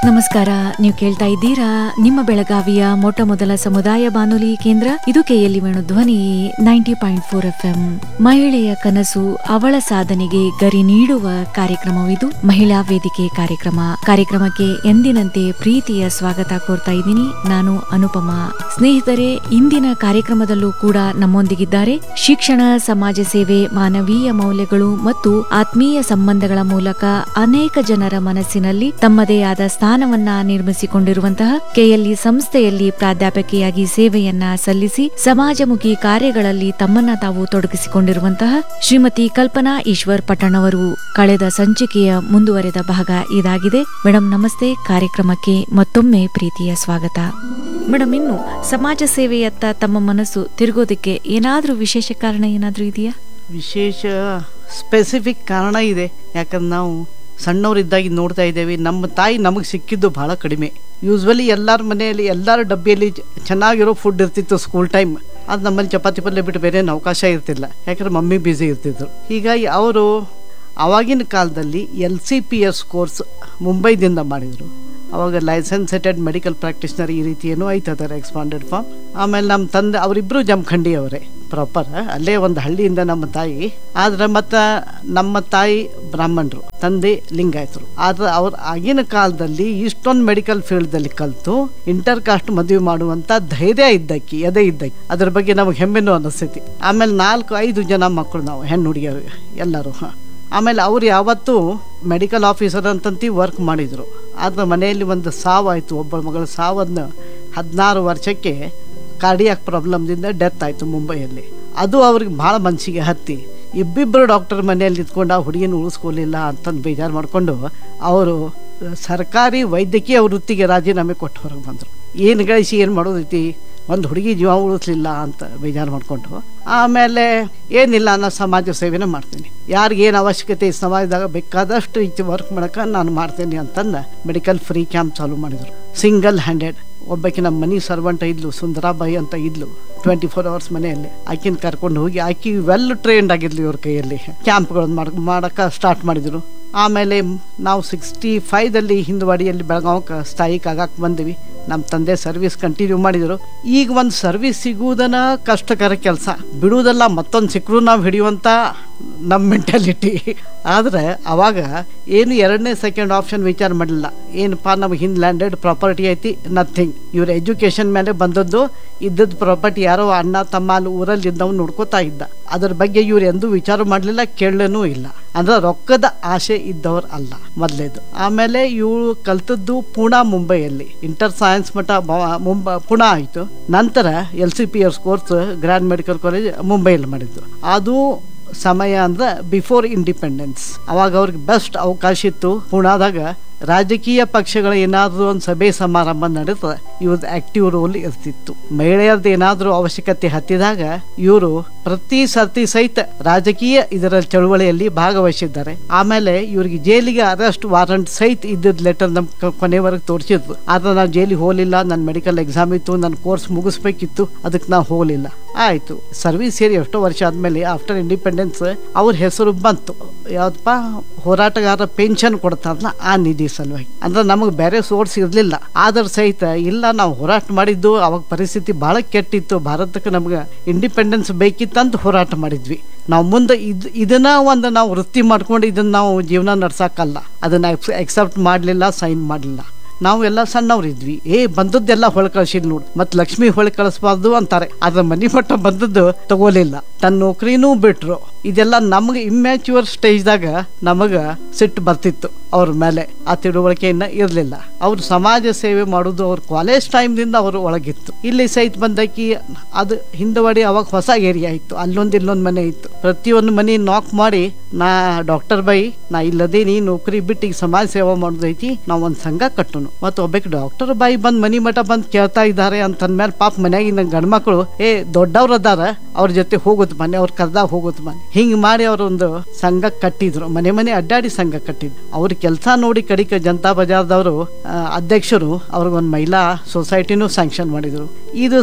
ನಮಸ್ಕಾರ ನೀವು ಕೇಳ್ತಾ ಇದ್ದೀರಾ ನಿಮ್ಮ ಬೆಳಗಾವಿಯ ಮೊಟ್ಟ ಮೊದಲ ಸಮುದಾಯ ಬಾನುಲಿ ಕೇಂದ್ರ ಇದು KLE Venu Dhwani ninety point four F M ಮಹಿಳೆಯ ಕನಸು ಅವಳ ಸಾಧನೆಗೆ ಗರಿ ನೀಡುವ ಕಾರ್ಯಕ್ರಮವಿದು ಮಹಿಳಾ ವೇದಿಕೆ ಕಾರ್ಯಕ್ರಮ ಕಾರ್ಯಕ್ರಮಕ್ಕೆ ಎಂದಿನಂತೆ ಪ್ರೀತಿಯ ಸ್ವಾಗತ ಕೋರ್ತಾ ಇದ್ದೀನಿ ನಾನು ಅನುಪಮ ಸ್ನೇಹಿತರೆ ಇಂದಿನ ಕಾರ್ಯಕ್ರಮದಲ್ಲೂ ಕೂಡ ನಮ್ಮೊಂದಿಗಿದ್ದಾರೆ ಶಿಕ್ಷಣ ಸಮಾಜ ಸೇವೆ ಮಾನವೀಯ ಮೌಲ್ಯಗಳು ಮತ್ತು ಆತ್ಮೀಯ ಸಂಬಂಧಗಳ ಮೂಲಕ ಅನೇಕ ಜನರ ಮನಸ್ಸಿನಲ್ಲಿ ತಮ್ಮದೇ ಆದ ಸ್ಥಾನವನ್ನ ನಿರ್ಮಿಸಿಕೊಂಡಿರುವಂತಹ ಕೆಎಲ್ಇ ಸಂಸ್ಥೆಯಲ್ಲಿ ಪ್ರಾಧ್ಯಾಪಕಿಯಾಗಿ ಸೇವೆಯನ್ನ ಸಲ್ಲಿಸಿ ಸಮಾಜಮುಖಿ ಕಾರ್ಯಗಳಲ್ಲಿ ತಮ್ಮನ್ನ ತಾವು ತೊಡಗಿಸಿಕೊಂಡಿರುವಂತಹ ಶ್ರೀಮತಿ ಕಲ್ಪನಾ ಈಶ್ವರ್ ಪಟ್ಟಣ್ ಅವರು ಕಳೆದ ಸಂಚಿಕೆಯ ಮುಂದುವರೆದ ಭಾಗ ಇದಾಗಿದೆ ಮೇಡಮ್ ನಮಸ್ತೆ ಕಾರ್ಯಕ್ರಮಕ್ಕೆ ಮತ್ತೊಮ್ಮೆ ಪ್ರೀತಿಯ ಸ್ವಾಗತ ಮೇಡಮ್ ಇನ್ನು ಸಮಾಜ ಸೇವೆಯತ್ತ ತಮ್ಮ ಮನಸ್ಸು ತಿರುಗೋದಕ್ಕೆ ಏನಾದ್ರೂ ವಿಶೇಷ ಕಾರಣ ಏನಾದ್ರೂ ಇದೆಯಾ ವಿಶೇಷ ಸ್ಪೆಸಿಫಿಕ್ ಕಾರಣ ಇದೆ ಯಾಕಂದ್ರೆ ನಾವು ಸಣ್ಣವರಿದ್ದಾಗಿ ನೋಡ್ತಾ ಇದ್ದೇವೆ ನಮ್ಮ ತಾಯಿ ನಮಗೆ ಸಿಕ್ಕಿದ್ದು ಭಾಳ ಕಡಿಮೆ ಯೂಸ್ವಲಿ ಎಲ್ಲರ ಮನೆಯಲ್ಲಿ ಎಲ್ಲರ ಡಬ್ಬಿಯಲ್ಲಿ ಚ- ಚೆನ್ನಾಗಿರೋ ಫುಡ್ ಇರ್ತಿತ್ತು ಸ್ಕೂಲ್ ಟೈಮ್ ಅದು ನಮ್ಮಲ್ಲಿ ಚಪಾತಿ ಪಲ್ಯ ಬಿಟ್ಟು ಬೇರೆ ಏನು ಅವಕಾಶ ಇರ್ತಿಲ್ಲ ಯಾಕಂದ್ರೆ ಮಮ್ಮಿ ಬ್ಯುಸಿ ಇರ್ತಿದ್ರು ಹೀಗಾಗಿ ಅವರು ಆವಾಗಿನ ಕಾಲದಲ್ಲಿ L C P S course ಮುಂಬೈದಿಂದ ಮಾಡಿದರು ಅವಾಗ ಲೈಸೆನ್ಸೆಟೆಡ್ ಮೆಡಿಕಲ್ ಪ್ರಾಕ್ಟೀಸ್ನರ್ ಈ ರೀತಿ ಏನೋ ಐತದಾರೆ ಎಕ್ಸ್ಪಾಂಡೆಡ್ ಫಾರ್ಮ್ ಆಮೇಲೆ ನಮ್ಮ ತಂದೆ ಅವರಿಬ್ಬರು ಜಮಖಂಡಿ ಅವರೇ ಪ್ರಾಪರ್ ಅಲ್ಲೇ ಒಂದು ಹಳ್ಳಿಯಿಂದ ನಮ್ಮ ತಾಯಿ ಆದ್ರೆ ಮತ್ತು ನಮ್ಮ ತಾಯಿ ಬ್ರಾಹ್ಮಣರು ತಂದೆ ಲಿಂಗಾಯತರು ಆದ್ರೆ ಅವ್ರ ಆಗಿನ ಕಾಲದಲ್ಲಿ ಇಷ್ಟೊಂದು ಮೆಡಿಕಲ್ ಫೀಲ್ಡ್ದಲ್ಲಿ ಕಲಿತು ಇಂಟರ್ ಕಾಸ್ಟ್ ಮದುವೆ ಮಾಡುವಂಥ ಧೈರ್ಯ ಇದ್ದಕ್ಕಿ ಎದೆ ಇದ್ದಕ್ಕಿ ಅದ್ರ ಬಗ್ಗೆ ನಮಗೆ ಹೆಮ್ಮೆನೂ ಅನ್ನಿಸ್ತೈತಿ ಆಮೇಲೆ ನಾಲ್ಕು ಐದು ಜನ ಮಕ್ಕಳು ನಾವು ಹೆಣ್ಣು ಹುಡುಗಿಯರು ಎಲ್ಲರೂ ಹಾಂ ಆಮೇಲೆ ಅವ್ರು ಯಾವತ್ತೂ ಮೆಡಿಕಲ್ ಆಫೀಸರ್ ಅಂತಂತಿ ವರ್ಕ್ ಮಾಡಿದರು ಆದ್ರೆ ಮನೆಯಲ್ಲಿ ಒಂದು ಸಾವಾಯಿತು ಒಬ್ಬಳ ಮಗಳ ಸಾವನ್ನು ಹದಿನಾರು ವರ್ಷಕ್ಕೆ ಕಾರ್ಡಿಯಾಕ್ ಪ್ರಾಬ್ಲಮ್ದಿಂದ ಡೆತ್ ಆಯಿತು ಮುಂಬೈಯಲ್ಲಿ ಅದು ಅವ್ರಿಗೆ ಭಾಳ ಮನಸ್ಸಿಗೆ ಹತ್ತಿ ಇಬ್ಬಿಬ್ಬರು ಡಾಕ್ಟರ್ ಮನೆಯಲ್ಲಿ ಇದ್ಕೊಂಡು ಆ ಹುಡುಗಿನ ಉಳಿಸ್ಕೊಲಿಲ್ಲ ಅಂತಂದು ಬೇಜಾರು ಮಾಡಿಕೊಂಡು ಅವರು ಸರ್ಕಾರಿ ವೈದ್ಯಕೀಯ ವೃತ್ತಿಗೆ ರಾಜೀನಾಮೆ ಕೊಟ್ಟು ಹೊರಗೆ ಬಂದರು ಏನು ಗಳಿಸಿ ಏನು ಮಾಡೋದೈತಿ ಒಂದು ಹುಡುಗಿ ಜೀವ ಉಳಿಸ್ಲಿಲ್ಲ ಅಂತ ಬೇಜಾರು ಮಾಡಿಕೊಂಡು ಆಮೇಲೆ ಏನಿಲ್ಲ ನಾನು ಸಮಾಜ ಸೇವೆನೇ ಮಾಡ್ತೀನಿ ಯಾರಿಗೇನು ಅವಶ್ಯಕತೆ ಈ ಸಮಾಜದಾಗ ಬೇಕಾದಷ್ಟು ಈಚೆ ವರ್ಕ್ ಮಾಡಕ್ಕೆ ನಾನು ಮಾಡ್ತೀನಿ ಅಂತಂದು ಮೆಡಿಕಲ್ ಫ್ರೀ ಕ್ಯಾಂಪ್ ಚಾಲೂ ಮಾಡಿದರು ಸಿಂಗಲ್ ಹ್ಯಾಂಡೆಡ್ ಒಬ್ಬಾಕಿ ನಮ್ಮ ಮನಿ ಸರ್ವೆಂಟ್ ಇದ್ಲು ಸುಂದರಾಬಾಯಿ ಅಂತ ಇದ್ಲು ಟ್ವೆಂಟಿ ಫೋರ್ ಅವರ್ಸ್ ಮನೆಯಲ್ಲಿ ಆಕಿನ ಕರ್ಕೊಂಡು ಹೋಗಿ ಆಕಿ ವೆಲ್ ಟ್ರೈನ್ಡ್ ಆಗಿದ್ಲು ಇವ್ರ ಕೈಯಲ್ಲಿ ಕ್ಯಾಂಪ್ಗಳನ್ನು ಮಾಡ್ ಮಾಡಕ್ಕೆ ಸ್ಟಾರ್ಟ್ ಮಾಡಿದರು ಆಮೇಲೆ ನಾವು ಸಿಕ್ಸ್ಟಿ ಫೈದಲ್ಲಿ ಹಿಂದವಾಡಿಯಲ್ಲಿ ಬೆಳಗಾವಕ್ಕೆ ಸ್ಥಾಯಿಕ ಆಗಕ್ಕೆ ಬಂದ್ವಿ ನಮ್ಮ ತಂದೆ ಸರ್ವಿಸ್ ಕಂಟಿನ್ಯೂ ಮಾಡಿದರು ಈಗ ಒಂದು ಸರ್ವಿಸ್ ಸಿಗುವುದನ್ನ ಕಷ್ಟಕರ ಕೆಲಸ ಬಿಡುವುದಲ್ಲ ಮತ್ತೊಂದು ಸಿಕ್ಕರೂ ನಾವು ಹಿಡಿಯುವಂಥ ನಮ್ಮ ಮೆಂಟಾಲಿಟಿ ಆದರೆ ಅವಾಗ ಏನು ಎರಡನೇ ಸೆಕೆಂಡ್ ಆಪ್ಷನ್ ವಿಚಾರ ಮಾಡಲಿಲ್ಲ ಏನಪ್ಪ ನಮಗೆ ಹಿಂದೆ ಲ್ಯಾಂಡೆಡ್ ಪ್ರಾಪರ್ಟಿ ಐತಿ ನಥಿಂಗ್ ಇವ್ರ ಎಜುಕೇಷನ್ ಮೇಲೆ ಬಂದದ್ದು ಇದ್ದದ್ದು ಪ್ರಾಪರ್ಟಿ ಯಾರೋ ಅಣ್ಣ ತಮ್ಮ ಅಲ್ಲಿ ಊರಲ್ಲಿ ಇದ್ದವ್ ನೋಡ್ಕೋತಾ ಇದ್ದ ಅದ್ರ ಬಗ್ಗೆ ಇವ್ರು ಎಂದೂ ವಿಚಾರ ಮಾಡಲಿಲ್ಲ ಕೇಳಲೂ ಇಲ್ಲ ಅಂದ್ರೆ ರೊಕ್ಕದ ಆಸೆ ಇದ್ದವ್ರು ಅಲ್ಲ ಮೊದಲೇದು ಆಮೇಲೆ ಇವಳು ಕಲ್ತದ್ದು ಪೂನಾ ಮುಂಬೈಯಲ್ಲಿ ಇಂಟರ್ ಸೈನ್ಸ್ ಮಠ ಮುಂಬ ಪುಣೆ ಆಯಿತು ನಂತರ L C P S course Grant Medical College ಮುಂಬೈಯಲ್ಲಿ ಮಾಡಿದ್ದು ಅದು ಸಮಯ ಅಂದ್ರೆ ಬಿಫೋರ್ ಇಂಡಿಪೆಂಡೆನ್ಸ್ ಅವಾಗ ಅವ್ರಿಗೆ ಬೆಸ್ಟ್ ಅವಕಾಶ ಇತ್ತು ಪುಣಾದಾಗ ರಾಜಕೀಯ ಪಕ್ಷಗಳ ಏನಾದರೂ ಒಂದು ಸಭೆ ಸಮಾರಂಭ ನಡೆದ್ರೆ ಇವ್ರದ್ದು ಆಕ್ಟಿವ್ ರೋಲ್ ಇರ್ತಿತ್ತು ಮಹಿಳೆಯರದ್ದು ಏನಾದರೂ ಅವಶ್ಯಕತೆ ಹತ್ತಿದಾಗ ಇವರು ಪ್ರತಿ ಸರ್ತಿ ಸಹಿತ ರಾಜಕೀಯ ಇದರ ಚಳುವಳಿಯಲ್ಲಿ ಭಾಗವಹಿಸಿದ್ದಾರೆ ಆಮೇಲೆ ಇವ್ರಿಗೆ ಜೈಲಿಗೆ ಅರೆಸ್ಟ್ ವಾರಂಟ್ ಸಹಿತ ಇದ್ದದ್ ಲೆಟರ್ ನಮ್ ಕ- ಕೊನೆವರೆಗೆ ತೋರಿಸಿದ್ರು ಆದ್ರೆ ನಾವು ಜೈಲಿಗೆ ಹೋಗಲಿಲ್ಲ ನನ್ನ ಮೆಡಿಕಲ್ ಎಕ್ಸಾಮ್ ಇತ್ತು ನನ್ನ ಕೋರ್ಸ್ ಮುಗಿಸ್ಬೇಕಿತ್ತು ಅದಕ್ಕೆ ನಾವು ಹೋಗಲಿಲ್ಲ ಆಯಿತು ಸರ್ವಿಸ್ ಸೇರಿ ಎಷ್ಟೋ ವರ್ಷ ಆದಮೇಲೆ ಆಫ್ಟರ್ ಇಂಡಿಪೆಂಡೆನ್ಸ್ ಅವ್ರ ಹೆಸರು ಬಂತು ಯಾವ್ದಪ್ಪ ಹೋರಾಟಗಾರ ಪೆನ್ಷನ್ ಕೊಡ್ತಾರಲ್ಲ ಆ ನಿಧಿ ಸಲುವಾಗಿ ಅಂದ್ರೆ ನಮಗೆ ಬೇರೆ ಸೋರ್ಸ್ ಇರಲಿಲ್ಲ ಆದ್ರೆ ಸಹಿತ ಇಲ್ಲ ನಾವು ಹೋರಾಟ ಮಾಡಿದ್ದು ಅವಾಗ ಪರಿಸ್ಥಿತಿ ಭಾಳ ಕೆಟ್ಟಿತ್ತು ಭಾರತಕ್ಕೆ ನಮ್ಗೆ ಇಂಡಿಪೆಂಡೆನ್ಸ್ ಬೇಕಿತ್ತಂತ ಹೋರಾಟ ಮಾಡಿದ್ವಿ ನಾವು ಮುಂದೆ ಇದು ಇದನ್ನ ಒಂದು ನಾವು ವೃತ್ತಿ ಮಾಡ್ಕೊಂಡು ಇದನ್ನ ನಾವು ಜೀವನ ನಡ್ಸಕ್ಕಲ್ಲ ಅದನ್ನ ಎಕ್ಸೆಪ್ಟ್ ಮಾಡಲಿಲ್ಲ ಸೈನ್ ಮಾಡಲಿಲ್ಲ ನಾವು ಎಲ್ಲ ಸಣ್ಣವ್ರಿದ್ವಿ ಏ ಬಂದದ್ದೆಲ್ಲ ಹೊಳ ಕಳ್ಸಿದ್ ನೋಡು ಮತ್ ಲಕ್ಷ್ಮಿ ಹೊಳ ಕಳಿಸ್ಬಾರ್ದು ಅಂತಾರೆ ಅದ್ರ ಮನಿ ಮಟ್ಟ ಬಂದದ್ದು ತಗೋಲಿಲ್ಲ ತನ್ನ ನೌಕರಿನೂ ಬಿಟ್ರು ಇದೆಲ್ಲ ನಮ್ಗೆ ಇಮ್ಯಾಚ್ಯೂರ್ ಸ್ಟೇಜ್ದಾಗ ನಮಗ ಸಿಟ್ಟು ಬರ್ತಿತ್ತು ಅವ್ರ ಮೇಲೆ ಆ ತಿಳುವಳಿಕೆಯನ್ನ ಇರಲಿಲ್ಲ ಅವ್ರು ಸಮಾಜ ಸೇವೆ ಮಾಡೋದು ಅವ್ರ ಕಾಲೇಜ್ ಟೈಮ್ದಿಂದ ಅವರು ಒಳಗಿತ್ತು ಇಲ್ಲಿ ಸಹಿತ ಬಂದಕಿ ಅದು ಹಿಂದವಡಿ ಅವಾಗ ಹೊಸ ಏರಿಯಾ ಇತ್ತು ಅಲ್ಲೊಂದು ಇಲ್ಲೊಂದು ಮನೆ ಇತ್ತು ಪ್ರತಿಯೊಂದು ಮನೆ ನಾಕ್ ಮಾಡಿ ನಾ ಡಾಕ್ಟರ್ ಬೈ ನಾ ಇಲ್ಲದೇನಿ ನೌಕರಿ ಬಿಟ್ಟು ಈಗ ಸಮಾಜ ಸೇವೆ ಮಾಡೋದೈತಿ ನಾವು ಒಂದು ಸಂಘ ಕಟ್ಟುನು ಮತ್ತು ಒಬ್ಬಕ್ಕೆ ಡಾಕ್ಟರ್ ಬಾಯಿ ಬಂದ್ ಮನಿ ಮಠ ಬಂದ್ ಕೇಳ್ತಾ ಇದ್ದಾರೆ ಅಂತಂದ್ಮೇಲೆ ಪಾಪ ಮನ್ಯಾಗಿನ ಗಂಡ್ಮಕ್ಳು ಏ ದೊಡ್ಡವ್ರು ಅದಾರ ಅವ್ರ ಜೊತೆ ಹೋಗೋದು ಮನೆ ಅವ್ರ ಕರ್ದಾಗ ಹೋಗೋದು ಮನೆ ಹಿಂಗ್ ಮಾಡಿ ಅವ್ರ ಒಂದು ಸಂಘ ಕಟ್ಟಿದ್ರು ಮನೆ ಮನೆ ಅಡ್ಡಾಡಿ ಸಂಘ ಕಟ್ಟಿದ್ರು ಅವ್ರ ಕೆಲಸ ನೋಡಿ ಕಡಿಕ ಜನತಾ ಬಜಾರ್ದವರು ಆ, ಅಧ್ಯಕ್ಷರು ಅವ್ರಿಗೊಂದು ಮಹಿಳಾ ಸೊಸೈಟಿನೂ ಸ್ಯಾಂಕ್ಷನ್ ಮಾಡಿದ್ರು ಇದು ಸ್-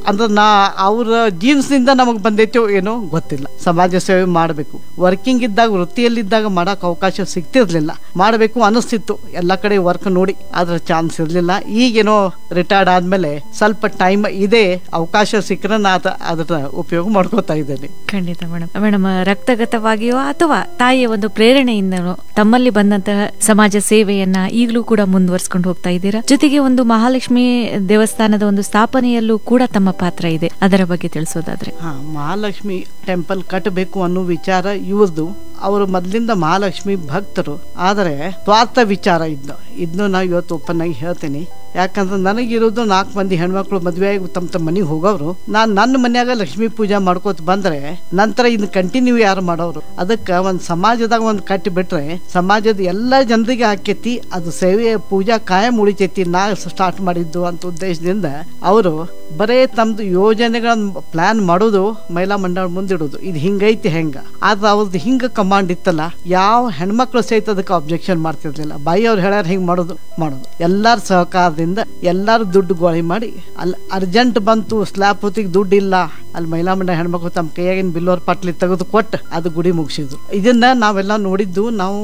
ಅಂದ್ರೆ ನಾ ಅವ್ರ ಜೀನ್ಸ್ನಿಂದ ನಮಗೆ ಬಂದೈತೋ ಏನೋ ಗೊತ್ತಿಲ್ಲ ಸಮಾಜ ಸೇವೆ ಮಾಡಬೇಕು ವರ್ಕಿಂಗ್ ಇದ್ದಾಗ ವೃತ್ತಿಯಲ್ಲಿದ್ದಾಗ ಮಾಡಕ್ ಅವಕಾಶ ಸಿಗ್ತಿರ್ಲಿಲ್ಲ ಮಾಡಬೇಕು ಅನಿಸ್ತಿತ್ತು ಎಲ್ಲ ಕಡೆ ವರ್ಕ್ ನೋಡಿ ಅದ್ರ ಚಾನ್ಸ್ ಇರಲಿಲ್ಲ ಈಗೇನೋ ರಿಟೈರ್ಡ್ ಆದ್ಮೇಲೆ ಸ್ವಲ್ಪ ಟೈಮ್ ಇದೆ ಅವಕಾಶ ಸಿಕ್ಕರೆ ನಾ ಅದ- ಅದರ ಉಪಯೋಗ ಮಾಡ್ಕೋತಾ ಇದ್ದೇನೆ ಖಂಡಿತ ಮೇಡಮ್ ಮೇಡಮ್ ರಕ್ತಗತವಾಗಿಯೋ ಅಥವಾ ತಾಯಿಯ ಒಂದು ಪ್ರೇರಣೆಯಿಂದನೋ ತಮ್ಮಲ್ಲಿ ಬಂದಂತಹ ಸಮಾಜ ಸೇವೆಯನ್ನ ಈಗಲೂ ಕೂಡ ಮುಂದುವರ್ಸ್ಕೊಂಡು ಹೋಗ್ತಾ ಇದ್ದೀರಾ ಜೊತೆಗೆ ಒಂದು ಮಹಾಲಕ್ಷ್ಮಿ ದೇವಸ್ಥಾನದ ಒಂದು ಸ್ಥಾಪನೆಯಲ್ಲೂ ಕೂಡ ತಮ್ಮ ಪಾತ್ರ ಇದೆ ಅದರ ಬಗ್ಗೆ ತಿಳಿಸೋದಾದ್ರೆ ಹಾ ಮಹಾಲಕ್ಷ್ಮಿ ಟೆಂಪಲ್ ಕಟ್ಟಬೇಕು ಅನ್ನೋ ವಿಚಾರ ಇವ್ರದ್ದು ಅವರು ಮೊದಲಿಂದ ಮಹಾಲಕ್ಷ್ಮಿ ಭಕ್ತರು ಆದರೆ ಸ್ವಾರ್ಥ ವಿಚಾರ ಇದ್ದು ಇದನ್ನು ನಾವು ಇವತ್ತು ಓಪನ್ ಆಗಿ ಹೇಳ್ತೀನಿ ಯಾಕಂದ್ರೆ ನನಗಿರೋದು ನಾಲ್ಕು ಮಂದಿ ಹೆಣ್ಮಕ್ಳು ಮದುವೆ ಆಗಿ ತಮ್ಮ ತಮ್ಮ ಮನೆಗೆ ಹೋಗೋರು ನಾನು ನನ್ನ ಮನ್ಯಾಗ ಲಕ್ಷ್ಮೀ ಪೂಜೆ ಮಾಡ್ಕೋತ ಬಂದ್ರೆ ನಂತರ ಇನ್ನು ಕಂಟಿನ್ಯೂ ಯಾರು ಮಾಡೋರು ಅದಕ್ಕೆ ಒಂದು ಸಮಾಜದಾಗ ಒಂದು ಕಟ್ಟಿ ಬಿಟ್ರೆ ಸಮಾಜದ ಎಲ್ಲ ಜನರಿಗೆ ಆಕೈತಿ ಅದು ಸೇವೆ ಪೂಜಾ ಕಾಯಂ ಉಳಿತೈತಿ ನಾ ಸ್ಟಾರ್ಟ್ ಮಾಡಿದ್ದು ಅಂತ ಉದ್ದೇಶದಿಂದ ಅವರು ಬರೇ ತಮ್ದು ಯೋಜನೆಗಳನ್ನ ಪ್ಲಾನ್ ಮಾಡೋದು ಮಹಿಳಾ ಮಂಡಳ ಮುಂದಿಡೋದು ಇದು ಹಿಂಗೈತಿ ಹೆಂಗ ಆದ್ರೆ ಅವ್ರದ್ದು ಹಿಂಗ ಕಮಾಂಡ್ ಇತ್ತಲ್ಲ ಯಾವ ಹೆಣ್ಮಕ್ಳು ಸಹಿತ ಅದಕ್ಕೆ ಅಬ್ಜೆಕ್ಷನ್ ಮಾಡ್ತಿರ್ಲಿಲ್ಲ ಬಾಯಿ ಅವ್ರು ಹೇಳ್ಯಾರ ಹಿಂಗ್ ಮಾಡೋದು ಮಾಡೋದು ಎಲ್ಲಾರ ಸಹಕಾರದಿಂದ ಎಲ್ಲಾರು ದುಡ್ಡು ಗೋಳಿ ಮಾಡಿ ಅಲ್ಲಿ ಅರ್ಜೆಂಟ್ ಬಂತು ಸ್ಲ್ಯಾಬ್ ಹೊತ್ತಿಗೆ ದುಡ್ಡು ಇಲ್ಲ ಅಲ್ಲಿ ಮಹಿಳಾ ಮಂಡಳ ಹೆಣ್ಮಕ್ಳು ತಮ್ಮ ಕೈಯಾಗಿನ ಬಿಲ್ಲೋರ್ ಪಟ್ಲಿ ತೆಗೆದು ಕೊಟ್ಟು ಅದು ಗುಡಿ ಮುಗಿಸಿದ್ರು ಇದನ್ನ ನಾವೆಲ್ಲ ನೋಡಿದ್ದು ನಾವು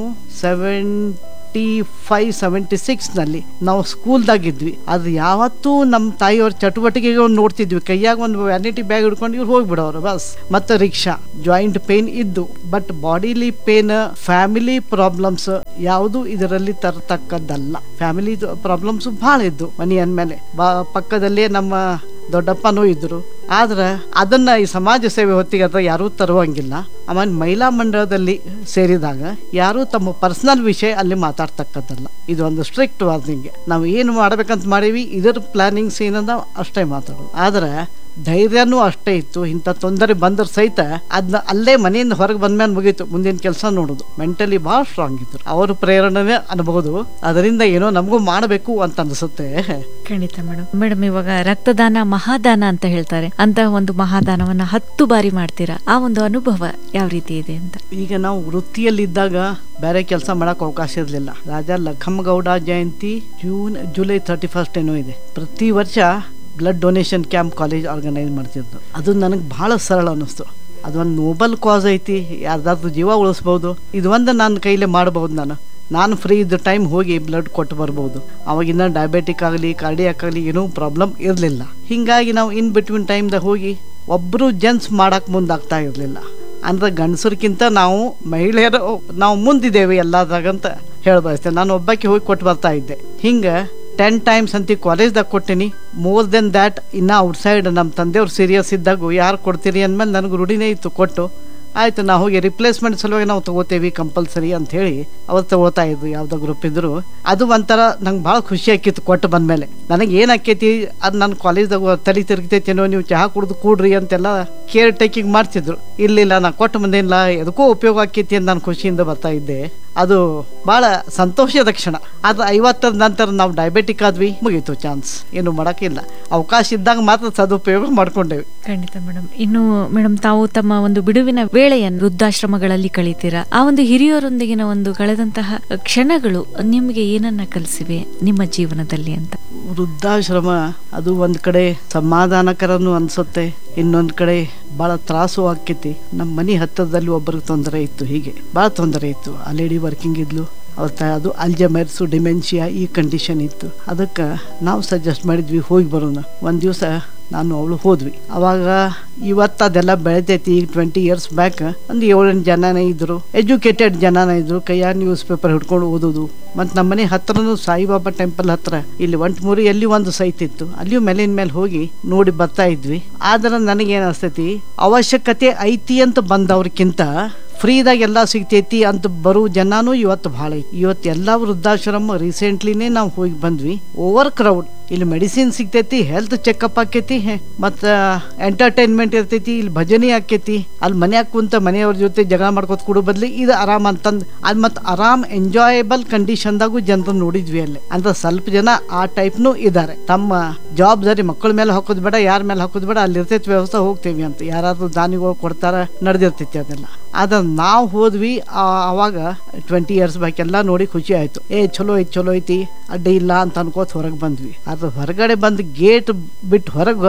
ಸೆವೆಂಟಿ ಫೈವ್ ಸೆವೆಂಟಿ ಸಿಕ್ಸ್ ನಲ್ಲಿ ನಾವು ಸ್ಕೂಲ್ದಾಗಿದ್ವಿ ಅದು ಯಾವತ್ತೂ ನಮ್ಮ ತಾಯಿಯವ್ರ ಚಟುವಟಿಕೆಗೆ ನೋಡ್ತಿದ್ವಿ ಕೈಯಾಗ ಒಂದು ವ್ಯಾನಿಟಿ ಬ್ಯಾಗ್ ಹಿಡ್ಕೊಂಡು ಇವ್ರು ಹೋಗ್ಬಿಡೋರು ಬಸ್ ಮತ್ತೆ ರಿಕ್ಷಾ ಜಾಯಿಂಟ್ ಪೇನ್ ಇದ್ದು but bodily pain family problems ಯಾವುದು ಇದರಲ್ಲಿ ತರತಕ್ಕದ್ದಲ್ಲ ಫ್ಯಾಮಿಲಿ ಪ್ರಾಬ್ಲಮ್ಸ್ ಬಹಳ ಇದ್ದು ಮನಿ ಅಂದ್ಮೇಲೆ ಬಾ ಪಕ್ಕದಲ್ಲೇ ನಮ್ಮ ದೊಡ್ಡಪ್ಪನೂ ಇದ್ರು ಆದ್ರೆ ಅದನ್ನ ಈ ಸಮಾಜ ಸೇವೆ ಹೊತ್ತಿಗೆ ಅದ ಯಾರೂ ತರುವಂಗಿಲ್ಲ ಆಮೇಲೆ ಮಹಿಳಾ ಮಂಡಳದಲ್ಲಿ ಸೇರಿದಾಗ ಯಾರೂ ತಮ್ಮ ಪರ್ಸನಲ್ ವಿಷಯ ಅಲ್ಲಿ ಮಾತಾಡ್ತಕ್ಕದ್ದಲ್ಲ ಇದು ಒಂದು ಸ್ಟ್ರಿಕ್ಟ್ ವಾರ್ನಿಂಗ್ ನಾವು ಏನು ಮಾಡ್ಬೇಕಂತ ಮಾಡೀವಿ ಇದರ ಪ್ಲಾನಿಂಗ್ಸ್ ಏನದ ಅಷ್ಟೇ ಮಾತಾಡೋದು ಆದ್ರೆ ಧೈರ್ಯನೂ ಅಷ್ಟೇ ಇತ್ತು ಇಂಥ ತೊಂದರೆ ಬಂದ್ರೆ ಸಹಿತ ಅದನ್ನ ಅಲ್ಲೇ ಮನೆಯಿಂದ ಹೊರಗೆ ಬಂದ್ಮೇಲೆ ಮುಗೀತು ಮುಂದಿನ ಕೆಲಸ ನೋಡೋದು ಮೆಂಟಲಿ ಭಾಳ ಸ್ಟ್ರಾಂಗ್ ಇದ್ರು ಅವ್ರ ಪ್ರೇರಣೆ ಅನ್ಬಹುದು ಅದರಿಂದ ಏನೋ ನಮಗೂ ಮಾಡಬೇಕು ಅಂತ ಅನ್ಸುತ್ತೆ ಖಂಡಿತ ಮೇಡಮ್ ಮೇಡಮ್ ಇವಾಗ ರಕ್ತದಾನ ಮಹಾದಾನ ಅಂತ ಹೇಳ್ತಾರೆ ಅಂತಹ ಒಂದು ಮಹಾದಾನವನ್ನ ಹತ್ತು ಬಾರಿ ಮಾಡ್ತೀರಾ ಆ ಒಂದು ಅನುಭವ ಯಾವ ರೀತಿ ಇದೆ ಅಂತ ಈಗ ನಾವು ವೃತ್ತಿಯಲ್ಲಿದ್ದಾಗ ಬೇರೆ ಕೆಲಸ ಮಾಡಕ್ ಅವಕಾಶ ಇರಲಿಲ್ಲ ರಾಜ ಲಖಮಗೌಡ ಜಯಂತಿ ಜೂನ್ ಜುಲೈ ತರ್ಟಿ ಫಸ್ಟ್ ಏನೋ ಇದೆ ಪ್ರತಿ ವರ್ಷ blood donation camp college organise ಮಾಡ್ತಿದ್ದು ಅದು ನನಗೆ ಭಾಳ ಸರಳ ಅನ್ನಿಸ್ತು ಅದೊಂದು ನೋಬಲ್ ಕಾಸ್ ಐತಿ ಯಾರ್ದಾದ್ರು ಜೀವ ಉಳಿಸ್ಬೋದು ಇದು ಒಂದು ನನ್ನ ಕೈಲೇ ಮಾಡ್ಬೋದು ನಾನು ನಾನು ಫ್ರೀ ಇದ್ದ ಟೈಮ್ ಹೋಗಿ ಬ್ಲಡ್ ಕೊಟ್ಟು ಬರ್ಬೋದು ಅವಾಗಿನ ಡಯಾಬಿಟಿಕ್ ಆಗಲಿ ಕಾರ್ಡಿಯಾಕ್ ಆಗಲಿ ಏನೂ ಪ್ರಾಬ್ಲಮ್ ಇರಲಿಲ್ಲ ಹೀಗಾಗಿ ನಾವು ಇನ್ ಬಿಟ್ವೀನ್ ಟೈಮ್ದಾಗ ಹೋಗಿ ಒಬ್ಬರು ಜೆಂಟ್ಸ್ ಮಾಡಕ್ಕೆ ಮುಂದಾಗ್ತಾ ಇರಲಿಲ್ಲ ಅಂದ್ರೆ ಗಂಡಸರ್ಕಿಂತ ನಾವು ಮಹಿಳೆಯರು ನಾವು ಮುಂದಿದ್ದೇವೆ ಎಲ್ಲಾದ್ರಾಗಂತ ಹೇಳ ಬಯಸ್ತೇನೆ ನಾನು ಒಬ್ಬಾಕಿ ಹೋಗಿ ಕೊಟ್ಟು ಬರ್ತಾ ಇದ್ದೆ ಹಿಂಗೆ ಟೆನ್ ಟೈಮ್ಸ್ ಅಂತ ಕಾಲೇಜ್ದಾಗ ಕೊಟ್ಟಿನಿ ಮೋರ್ ದೆನ್ ದ್ಯಾಟ್ ಇನ್ನು ಔಟ್ಸೈಡ್ ನಮ್ಮ ತಂದೆಯವ್ರು ಸೀರಿಯಸ್ ಇದ್ದಾಗ ಯಾರು ಕೊಡ್ತೀರಿ ಅಂದಮೇಲೆ ನನಗೆ ರೂಢಿನೇ ಇತ್ತು ಕೊಟ್ಟು ಆಯ್ತು ನಾವು ಹೋಗಿ ರಿಪ್ಲೇಸ್ಮೆಂಟ್ ಸಲುವಾಗಿ ನಾವು ತಗೋತೇವಿ ಕಂಪಲ್ಸರಿ ಅಂತ ಹೇಳಿ ಅವ್ರು ತಗೋತಾ ಇದ್ರು ಯಾವ್ದೋ ಗ್ರೂಪ್ ಇದ್ರು ಅದು ಒಂಥರ ನಂಗೆ ಭಾಳ ಖುಷಿ ಆಕಿತ್ತು ಕೊಟ್ಟು ಬಂದ್ಮೇಲೆ ನನಗೆ ಏನು ಆಕೈತಿ ಅದು ನನ್ನ ಕಾಲೇಜ್ದಾಗ ತಲೆ ತಿರುಗ್ತೈತೇನೋ ನೀವು ಚಹಾ ಕುಡ್ದು ಕೂಡ್ರಿ ಅಂತೆಲ್ಲ ಕೇರ್ ಟೇಕಿಂಗ್ ಮಾಡ್ತಿದ್ರು ಇರ್ಲಿಲ್ಲ ನಾ ಕೊಟ್ಟು ಬಂದೇನಿಲ್ಲ ಎದಕ್ಕೂ ಉಪಯೋಗ ಆಕೈತಿ ಅಂತ ನಾನು ಖುಷಿಯಿಂದ ಬರ್ತಾ ಇದ್ದೆ ಅದು ಭಾಳ ಸಂತೋಷದ ಕ್ಷಣ ಅದು ಐವತ್ತರ ನಂತರ ನಾವು ಡಯಾಬಿಟಿಕ್ ಆದ್ವಿ ಮುಗೀತು ಚಾನ್ಸ್ ಏನು ಮಾಡೋಕ್ಕಿಲ್ಲ ಅವಕಾಶ ಇದ್ದಾಗ ಮಾತ್ರ ಸದುಪಯೋಗ ಮಾಡ್ಕೊಂಡೇವಿ ಖಂಡಿತ ಮೇಡಮ್ ಇನ್ನು ಮೇಡಮ್ ತಾವು ತಮ್ಮ ಒಂದು ಬಿಡುವಿನ ವೇಳೆಯನ್ನು ವೃದ್ಧಾಶ್ರಮಗಳಲ್ಲಿ ಕಳೀತೀರಾ ಆ ಒಂದು ಹಿರಿಯರೊಂದಿಗಿನ ಒಂದು ಕಳೆದಂತಹ ಕ್ಷಣಗಳು ನಿಮಗೆ ಏನನ್ನ ಕಲಿಸಿವೆ ನಿಮ್ಮ ಜೀವನದಲ್ಲಿ ಅಂತ ವೃದ್ಧಾಶ್ರಮ ಅದು ಒಂದು ಕಡೆ ಸಮಾಧಾನಕರನು ಅನ್ಸುತ್ತೆ ಇನ್ನೊಂದು ಕಡೆ ಭಾಳ ತ್ರಾಸು ಆಕ್ಕೈತಿ ನಮ್ಮ ಮನೆ ಹತ್ತಿರದಲ್ಲಿ ಒಬ್ಬರಿಗೆ ತೊಂದರೆ ಇತ್ತು ಹೀಗೆ ಭಾಳ ತೊಂದರೆ ಇತ್ತು ಆ ಲೇಡಿ ವರ್ಕಿಂಗ್ ಇದ್ಲು ಅವ್ರ ತ ಅದು ಅಲ್ಜಮೈರ್ಸು ಡಿಮೆನ್ಷಿಯಾ ಈ ಕಂಡೀಷನ್ ಇತ್ತು ಅದಕ್ಕೆ ನಾವು ಸಜೆಸ್ಟ್ ಮಾಡಿದ್ವಿ ಹೋಗಿ ಬರೋಣ ಒಂದು ದಿವಸ ನಾನು ಅವಳು ಹೋದ್ವಿ ಅವಾಗ ಇವತ್ತು ಅದೆಲ್ಲ ಬೆಳೆದೈತಿ ಈಗ ಟ್ವೆಂಟಿ ಇಯರ್ಸ್ ಬ್ಯಾಕ್ ಒಂದು ಏಳೆಂಟು ಜನನೇ ಇದ್ರು ಎಜುಕೇಟೆಡ್ ಜನನೇ ಇದ್ರು ಕೈಯಾಗ ನ್ಯೂಸ್ ಪೇಪರ್ ಹಿಡ್ಕೊಂಡು ಓದೋದು ಮತ್ತು ನಮ್ಮನೆ ಹತ್ರನೂ ಸಾಯಿಬಾಬಾ ಟೆಂಪಲ್ ಹತ್ರ ಇಲ್ಲಿ ಒಂಟ್ಮೂರಿ ಎಲ್ಲಿ ಒಂದು ಸೈಟ್ ಇತ್ತು ಅಲ್ಲಿಯೂ ಮೇಲಿನ ಮೇಲೆ ಹೋಗಿ ನೋಡಿ ಬರ್ತಾ ಇದ್ವಿ ಆದ್ರೆ ನನಗೇನು ಅನಿಸ್ತೈತಿ ಅವಶ್ಯಕತೆ ಐತಿ ಅಂತ ಬಂದವ್ರಕ್ಕಿಂತ ಫ್ರೀದಾಗ ಎಲ್ಲ ಸಿಗ್ತೈತಿ ಅಂತ ಬರೋ ಜನನೂ ಇವತ್ತು ಭಾಳ ಐತಿ ಇವತ್ತು ಎಲ್ಲ ವೃದ್ಧಾಶ್ರಮ ರೀಸೆಂಟ್ಲಿನೇ ನಾವು ಹೋಗಿ ಬಂದ್ವಿ ಓವರ್ ಕ್ರೌಡ್ ಇಲ್ಲಿ ಮೆಡಿಸಿನ್ ಸಿಗ್ತೈತಿ ಹೆಲ್ತ್ ಚೆಕಪ್ ಆಕೈತಿ ಮತ್ತು ಎಂಟರ್ಟೈನ್ಮೆಂಟ್ ಇರ್ತೈತಿ ಇಲ್ಲಿ ಭಜನೆ ಆಕೈತಿ ಅಲ್ಲಿ ಮನ್ಯಾಗ ಕುಂತ ಮನೆಯವ್ರ ಜೊತೆ ಜಗಳ ಮಾಡ್ಕೊತ ಕೊಡೋ ಬದ್ಲಿ ಇದು ಆರಾಮ್ ಅಂತಂದ್ ಅದು ಮತ್ತು ಆರಾಮ್ ಎಂಜಾಯಬಲ್ ಕಂಡೀಷನ್ದಾಗೂ ಜನರು ನೋಡಿದ್ವಿ ಅಲ್ಲಿ ಅಂದ್ರೆ ಸ್ವಲ್ಪ ಜನ ಆ ಟೈಪ್ನು ಇದ್ದಾರೆ ತಮ್ಮ ಜವಾಬ್ದಾರಿ ಮಕ್ಕಳ ಮೇಲೆ ಹಾಕೋದ್ ಬೇಡ ಯಾರ ಮೇಲೆ ಹಾಕೋದ್ ಬೇಡ ಅಲ್ಲಿ ಇರ್ತೈತಿ ವ್ಯವಸ್ಥೆ ಹೋಗ್ತೇವಿ ಅಂತ ಯಾರಾದ್ರೂ ದಾನಿಗಳು ಕೊಡ್ತಾರ ನಡೆದಿರ್ತೈತಿ ಅದೆಲ್ಲ ಆದ್ರೆ ನಾವು ಹೋದ್ವಿ ಆ- ಅವಾಗ ಟ್ವೆಂಟಿ ಇಯರ್ಸ್ ಬ್ಯಾಕ್ ಎಲ್ಲ ನೋಡಿ ಖುಷಿ ಆಯ್ತು ಏ ಚಲೋ ಐತಿ ಚಲೋ ಐತಿ ಅಡ್ಡಿ ಇಲ್ಲ ಅಂತ ಅನ್ಕೋತ ಹೊರಗೆ ಬಂದ್ವಿ ಅದು ಹೊರಗಡೆ ಬಂದು ಗೇಟ್ ಬಿಟ್ಟು ಹೊರಗೆ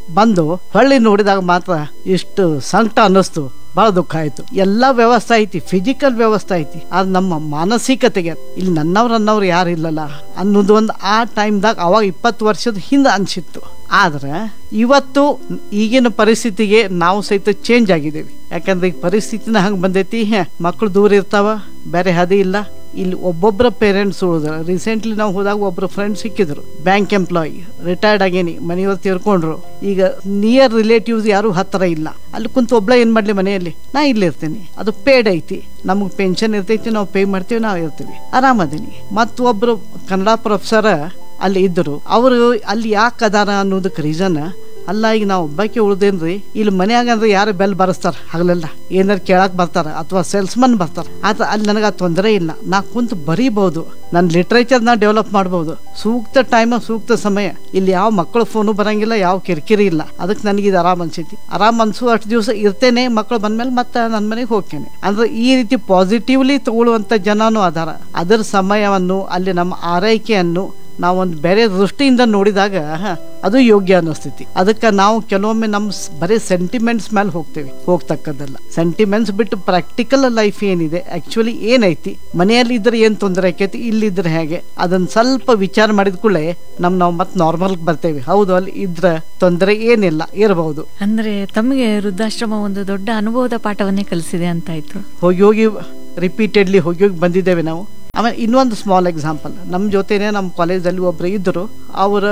ಬಂದು ಹೊಳ್ಳಿ ನೋಡಿದಾಗ ಮಾತ್ರ ಇಷ್ಟು ಸಂಕಟ ಅನ್ನಿಸ್ತು ಬಹಳ ದುಃಖ ಆಯ್ತು ಎಲ್ಲಾ ವ್ಯವಸ್ಥೆ ಐತಿ ಫಿಸಿಕಲ್ ವ್ಯವಸ್ಥೆ ಐತಿ ಆದ್ ನಮ್ಮ ಮಾನಸಿಕತೆಗೆ ಇಲ್ಲಿ ನನ್ನವ್ರು ಅನ್ನವ್ರು ಯಾರು ಇಲ್ಲಲ್ಲ ಅನ್ನೋದು ಒಂದು ಆ ಟೈಮ್ದಾಗ ಅವಾಗ ಇಪ್ಪತ್ತು ವರ್ಷದ ಹಿಂದೆ ಅನ್ಸಿತ್ತು ಆದ್ರೆ ಇವತ್ತು ಈಗಿನ ಪರಿಸ್ಥಿತಿಗೆ ನಾವು ಸಹಿತ ಚೇಂಜ್ ಆಗಿದ್ದೇವೆ ಯಾಕಂದ್ರೆ ಈಗ ಪರಿಸ್ಥಿತಿನ ಹಂಗೆ ಬಂದೈತಿ ಮಕ್ಕಳು ದೂರ ಇರ್ತಾವ ಬೇರೆ ಹದಿ ಇಲ್ಲ ಇಲ್ಲಿ ಒಬ್ಬೊಬ್ಬರ ಪೇರೆಂಟ್ಸ್ ಉಳಿದ್ರು ರೀಸೆಂಟ್ಲಿ ನಾವು ಹೋದಾಗ ಒಬ್ಬರು ಫ್ರೆಂಡ್ ಸಿಕ್ಕಿದ್ರು ಬ್ಯಾಂಕ್ ಎಂಪ್ಲಾಯಿ ರಿಟೈರ್ಡ್ ಆಗೇನಿ ಮನೆಯವ್ರು ತೀರ್ಕೊಂಡ್ರು ಈಗ ನಿಯರ್ ರಿಲೇಟಿವ್ಸ್ ಯಾರು ಹತ್ತಿರ ಇಲ್ಲ ಅಲ್ಲಿ ಕುಂತು ಒಬ್ಳ ಏನ್ ಮಾಡ್ಲಿ ಮನೆಯಲ್ಲಿ ನಾ ಇಲ್ಲಿ ಇರ್ತೀನಿ ಅದು ಪೇಡ್ ಐತಿ ನಮಗೆ ಪೆನ್ಷನ್ ಇರ್ತೈತಿ ನಾವು ಪೇ ಮಾಡ್ತೀವಿ ನಾವು ಇರ್ತೀವಿ ಆರಾಮದೀನಿ ಮತ್ತೊಬ್ರು ಕನ್ನಡ ಪ್ರೊಫೆಸರ್ ಅಲ್ಲಿ ಇದ್ದರು ಅವರು ಅಲ್ಲಿ ಯಾಕೆ ಅದಾರ ಅನ್ನೋದಕ್ಕೆ ರೀಸನ್ ಅಲ್ಲ ಈಗ ನಾವು ಒಬ್ಬಾಕಿ ಉಳ್ದೇನ್ರಿ ಇಲ್ಲಿ ಮನ್ಯಾಗ ಅಂದ್ರೆ ಯಾರು ಬೆಲ್ ಬರೆಸ್ತಾರ ಹಗಲೆಲ್ಲ ಏನಾರು ಕೇಳಕ್ ಬರ್ತಾರ ಅಥವಾ ಸೇಲ್ಸ್ಮನ್ ಬರ್ತಾರ ಆತ ಅಲ್ಲಿ ನನಗೆ ಆ ತೊಂದರೆ ಇಲ್ಲ ನಾ ಕುಂತು ಬರೀಬಹುದು ನನ್ನ ಲಿಟ್ರೇಚರ್ ನಾ ಡೆವಲಪ್ ಮಾಡ್ಬೋದು ಸೂಕ್ತ ಟೈಮ್ ಸೂಕ್ತ ಸಮಯ ಇಲ್ಲಿ ಯಾವ ಮಕ್ಕಳು ಫೋನು ಬರಂಗಿಲ್ಲ ಯಾವ ಕಿರಿಕಿರಿ ಇಲ್ಲ ಅದಕ್ಕೆ ನನಗೆ ಇದು ಆರಾಮ್ ಅನ್ಸೈತಿ ಆರಾಮ್ ಅನ್ಸು ಅಷ್ಟು ದಿವಸ ಇರ್ತೇನೆ ಮಕ್ಕಳು ಬಂದ್ಮೇಲೆ ಮತ್ತೆ ನನ್ನ ಮನೆಗೆ ಹೋಗ್ತೇನೆ ಅಂದ್ರೆ ಈ ರೀತಿ ಪಾಸಿಟಿವ್ಲಿ ತಗೊಳ್ಳುವಂತ ಜನನೂ ಅದಾರ ಅದರ ಸಮಯವನ್ನು ಅಲ್ಲಿ ನಮ್ಮ ಆರೈಕೆಯನ್ನು ನಾವೊಂದು ಬೇರೆ ದೃಷ್ಟಿಯಿಂದ ನೋಡಿದಾಗ ಹ, ಅದು ಯೋಗ್ಯ ಅನ್ನಿಸ್ತೈತಿ ಅದಕ್ಕೆ ನಾವು ಕೆಲವೊಮ್ಮೆ ನಮ್ಮ ಸ್- ಬರೀ ಸೆಂಟಿಮೆಂಟ್ಸ್ ಮೇಲೆ ಹೋಗ್ತೇವೆ ಹೋಗ್ತಕ್ಕದ್ದಲ್ಲ ಸೆಂಟಿಮೆಂಟ್ಸ್ ಬಿಟ್ಟು ಪ್ರಾಕ್ಟಿಕಲ್ ಲೈಫ್ ಏನಿದೆ ಆಕ್ಚುಲಿ ಏನೈತಿ ಮನೆಯಲ್ಲಿ ಇದ್ರೆ ಏನು ತೊಂದರೆ ಆಕೈತಿ ಇಲ್ಲಿದ್ರೆ ಹೇಗೆ ಅದನ್ನ ಸ್ವಲ್ಪ ವಿಚಾರ ಮಾಡಿದ ಕೂಡಲೇ ನಮ್ ನಾವು ಮತ್ತೆ ನಾರ್ಮಲ್ ಬರ್ತೇವೆ ಹೌದು ಅಲ್ಲಿ ಇದ್ರೆ ತೊಂದರೆ ಏನಿಲ್ಲ ಇರಬಹುದು ಅಂದ್ರೆ ತಮಗೆ ವೃದ್ಧಾಶ್ರಮ ಒಂದು ದೊಡ್ಡ ಅನುಭವದ ಪಾಠವನ್ನೇ ಕಲಿಸಿದೆ ಅಂತಾಯ್ತು ಹೋಗಿ ಹೋಗಿ ರಿಪೀಟೆಡ್ಲಿ ಹೋಗಿ ಹೋಗಿ ಬಂದಿದ್ದೇವೆ ನಾವು ಆಮೇಲೆ ಇನ್ನೊಂದು ಸ್ಮಾಲ್ ಎಕ್ಸಾಂಪಲ್ ನಮ್ಮ ಜೊತೆನೆ ನಮ್ಮ ಕಾಲೇಜಲ್ಲಿ ಒಬ್ರು ಇದ್ದರು ಅವರ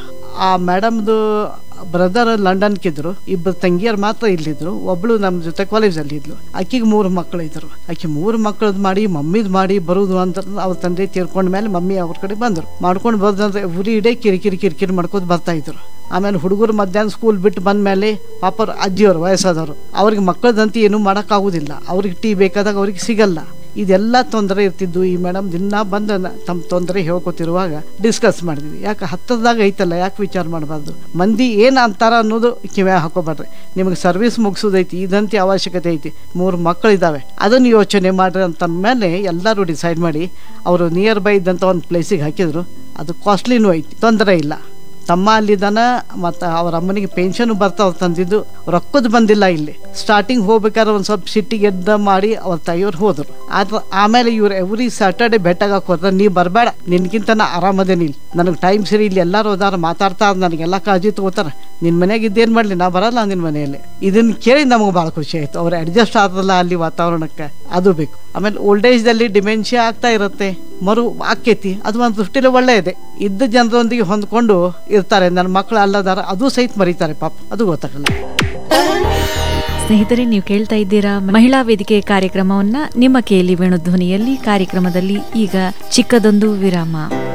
ಆ ಮೇಡಮ್ದು ಬ್ರದರ್ ಲಂಡನ್ಕಿದ್ರು ಇಬ್ಬರು ತಂಗಿಯರು ಮಾತ್ರ ಇಲ್ಲಿದ್ರು ಒಬ್ಳು ನಮ್ಮ ಜೊತೆ ಕಾಲೇಜಲ್ಲಿ ಇದ್ಲು ಆಕಿಗೆ ಮೂರು ಮಕ್ಕಳು ಇದ್ರು ಆಕೆ ಮೂರು ಮಕ್ಕಳದ್ ಮಾಡಿ ಮಮ್ಮಿದ್ ಮಾಡಿ ಬರುದು ಅಂತ ಅವ್ರ ತಂದೆ ತೀರ್ಕೊಂಡ ಮೇಲೆ ಮಮ್ಮಿ ಅವ್ರ ಕಡೆ ಬಂದರು ಮಾಡ್ಕೊಂಡು ಬಂದ್ರೆ ಉರಿ ಇಡೇ ಕಿರಿಕಿರಿ ಕಿರಿಕಿರಿ ಮಾಡ್ಕೊತ ಬರ್ತಾ ಇದ್ರು ಆಮೇಲೆ ಹುಡುಗರು ಮಧ್ಯಾಹ್ನ ಸ್ಕೂಲ್ ಬಿಟ್ಟು ಬಂದ ಮೇಲೆ ಪಾಪ ಅವ್ರ ಅಜ್ಜಿಯವರು ವಯಸ್ಸಾದವರು ಅವ್ರಿಗೆ ಮಕ್ಕಳದಂತೆ ಏನೂ ಮಾಡೋಕ್ಕಾಗೋದಿಲ್ಲ ಅವ್ರಿಗೆ ಟೀ ಬೇಕಾದಾಗ ಅವ್ರಿಗೆ ಸಿಗಲ್ಲ ಇದೆಲ್ಲ ತೊಂದರೆ ಇರ್ತಿದ್ದು ಈ ಮೇಡಮ್ ದಿನ ಬಂದು ನ- ತಮ್ಮ ತೊಂದರೆ ಹೇಳ್ಕೊತಿರುವಾಗ ಡಿಸ್ಕಸ್ ಮಾಡಿದ್ವಿ ಯಾಕೆ ಹತ್ತದಾಗ ಐತಲ್ಲ ಯಾಕೆ ವಿಚಾರ ಮಾಡಬಾರ್ದು ಮಂದಿ ಏನು ಅಂತಾರ ಅನ್ನೋದು ಕಿವ್ಯಾ ಹಾಕೋಬಾರ್ರಿ ನಿಮಗೆ ಸರ್ವಿಸ್ ಮುಗಿಸೋದೈತಿ ಇದಂತೆ ಅವಶ್ಯಕತೆ ಐತಿ ಮೂರು ಮಕ್ಕಳಿದ್ದಾವೆ ಅದನ್ನು ಯೋಚನೆ ಮಾಡ್ರಿ ಅಂತ ಮೇಲೆ ಎಲ್ಲರೂ ಡಿಸೈಡ್ ಮಾಡಿ ಅವರು ನಿಯರ್ ಬೈ ಇದ್ದಂಥ ಒಂದು ಪ್ಲೇಸಿಗೆ ಹಾಕಿದ್ರು ಅದು ಕಾಸ್ಟ್ಲಿನೂ ಐತಿ ತೊಂದರೆ ಇಲ್ಲ ತಮ್ಮ ಅಲ್ಲಿದ್ದಾನ ಮತ್ತು ಅವ್ರ ಅಮ್ಮನಿಗೆ ಪೆನ್ಷನ್ ಬರ್ತಾವ ತಂದಿದ್ದು ರೊಕ್ಕದ ಬಂದಿಲ್ಲ ಇಲ್ಲಿ ಸ್ಟಾರ್ಟಿಂಗ್ ಹೋಗ್ಬೇಕಾದ್ರೆ ಒಂದು ಸ್ವಲ್ಪ ಸಿಟ್ಟಿಗೆ ಎದ್ದ ಮಾಡಿ ಅವ್ರ ತಾಯಿಯವ್ರು ಹೋದ್ರು ಆದ್ರೆ ಆಮೇಲೆ ಇವ್ರು ಎವ್ರಿ ಸ್ಯಾಟರ್ಡೆ ಬೆಟ್ಟಾಗ ಹೋದ್ರೆ ನೀ ಬರಬೇಡ ನಿನ್ಗಿಂತ ನಾ ಆರಾಮದೇನಿ ಇಲ್ಲಿ ನನಗೆ ಟೈಮ್ ಸರಿ ಇಲ್ಲಿ ಎಲ್ಲರೂ ಹೋದಾರ ಮಾತಾಡ್ತಾ ನನಗೆಲ್ಲ ಕಾಳಜಿ ತಗೋತಾರ ನಿನ್ನ ಮನೆಯಾಗ ಇದ್ದೇನು ಮಾಡಲಿ ನಾ ಬರಲ್ಲ ನಿನ್ನ ಮನೆಯಲ್ಲಿ ಇದನ್ನ ಕೇಳಿ ನಮಗೆ ಭಾಳ ಖುಷಿ ಆಯ್ತು ಅವ್ರು ಅಡ್ಜಸ್ಟ್ ಆದಲ್ಲ ಅಲ್ಲಿ ವಾತಾವರಣಕ್ಕೆ ಅದು ಬೇಕು ಆಮೇಲೆ ಓಲ್ಡ್ ಏಜ್ದಲ್ಲಿ ಡಿಮೆನ್ಷಿಯಾ ಆಗ್ತಾ ಇರುತ್ತೆ ಮರು ಆಕೇತಿ ಅದು ಒಂದು ದೃಷ್ಟಿಲಿ ಒಳ್ಳೆ ಇದೆ ಇದ್ದ ಜನರೊಂದಿಗೆ ಹೊಂದ್ಕೊಂಡು ಇರ್ತಾರೆ ನನ್ನ ಮಕ್ಕಳು ಅಲ್ಲದಾರ ಅದು ಸಹಿತ ಮರೀತಾರೆ ಪಾಪ ಅದು ಗೊತ್ತಾಗಲ್ಲ ಸ್ನೇಹಿತರೆ ನೀವು ಕೇಳ್ತಾ ಇದ್ದೀರಾ ಮಹಿಳಾ ವೇದಿಕೆ ಕಾರ್ಯಕ್ರಮವನ್ನ ನಿಮ್ಮ ಕೇಳಿ ವೇಣು ಧ್ವನಿಯಲ್ಲಿ ಕಾರ್ಯಕ್ರಮದಲ್ಲಿ ಈಗ ಚಿಕ್ಕದೊಂದು ವಿರಾಮ